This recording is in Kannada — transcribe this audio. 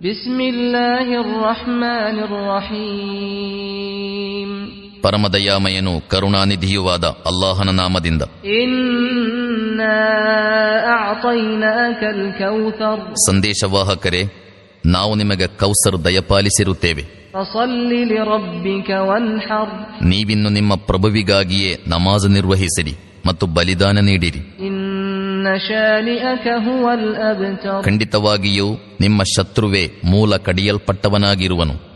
بسم الله الرحمن الرحيم ಪರಮದಯಾಮಯನು ಕರುಣಾನಿಧಿಯುವಾದ ಅಲ್ಲಾಹನ ನಾಮದಿಂದ إنا أعطيناك الكوثر ಸಂದೇಶವಾಹಕರೇ ನಾವು ನಿಮಗೆ ಕೌಸರ್ ದಯಪಾಲಿಸಿರುತ್ತೇವೆ فصل لربك وانحر ನೀವಿನ್ನು ನಿಮ್ಮ ಪ್ರಭುವಿಗಾಗಿಯೇ ನಮಾಜ್ ನಿರ್ವಹಿಸಿರಿ ಮತ್ತು ಬಲಿದಾನ ನೀಡಿರಿ إن شانئك هو الأبتر ಖಂಡಿತವಾಗಿಯೂ ನಿಮ್ಮ ಶತ್ರುವೇ ಮೂಲ ಕಡಿಯಲ್ಪಟ್ಟವನಾಗಿರುವನು